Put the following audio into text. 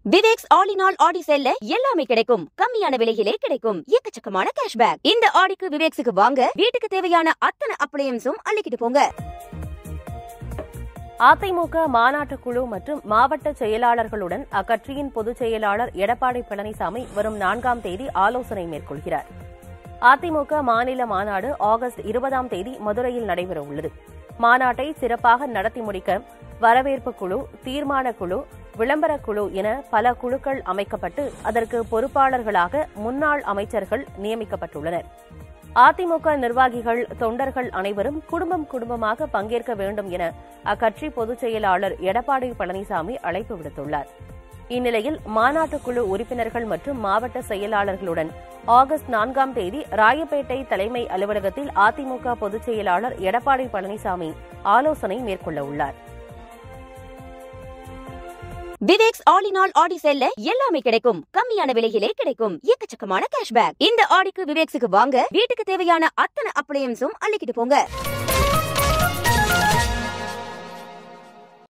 Viveks all in all ஆடி சேல்ல எல்லாமே கிடைக்கும் கம்மியான விலையிலே கிடைக்கும் எக்கச்சக்கமான கேஷ்பேக் இந்த ஆடிக்கு விவேக்ஸுக்கு வாங்க வீட்டுக்கு தேவையான அத்தனை அப்ளையன்ஸும் அள்ளிக்கிட்டு போங்க அதிமுக மாநாட்டுக் குழு மற்றும் மாவட்ட செயலாளர்களுடன் அக்கட்சியின் பொதுச் செயலாளர் எடப்பாடி பழனிசாமி வரும் நான்காம் தேதி ஆலோசனை மேற்கொள்கிறார் அதிமுக மாநில மாநாடு ஆகஸ்ட் இருபதாம் தேதி மதுரையில் நடைபெற உள்ளது மாநாட்டை சிறப்பாக நடத்தி முடிக்க வரவேற்பு குழு தீர்மான குழு விளம்பரக் குழு என பல குழுக்கள் அமைக்கப்பட்டு அதற்கு பொறுப்பாளர்களாக முன்னாள் அமைச்சர்கள் நியமிக்கப்பட்டுள்ளனர் அதிமுக நிர்வாகிகள் தொண்டர்கள் அனைவரும் குடும்பம் குடும்பமாக பங்கேற்க வேண்டும் என அக்கட்சி பொதுச் செயலாளர் எடப்பாடி பழனிசாமி அழைப்பு விடுத்துள்ளார் இந்நிலையில் மாநாட்டுக் குழு உறுப்பினர்கள் மற்றும் மாவட்ட செயலாளர்களுடன் ஆகஸ்ட் நான்காம் தேதி ராயப்பேட்டை தலைமை அலுவலகத்தில் அதிமுக பொதுச் செயலாளர் எடப்பாடி பழனிசாமி ஆலோசனை மேற்கொள்ள உள்ளார் விவேக்ஸ் ஆல் இன் ஆல் ஆடி சேல்ல எல்லாமே கிடைக்கும் கம்மியான விலையிலே கிடைக்கும் எக்கச்சக்கமான கேஷ்பேக் இந்த ஆடிக்கு விவேக்ஸுக்கு வாங்க வீட்டுக்கு தேவையான அத்தனை அப்ளையன்ஸும் அள்ளிக்கிட்டு போங்க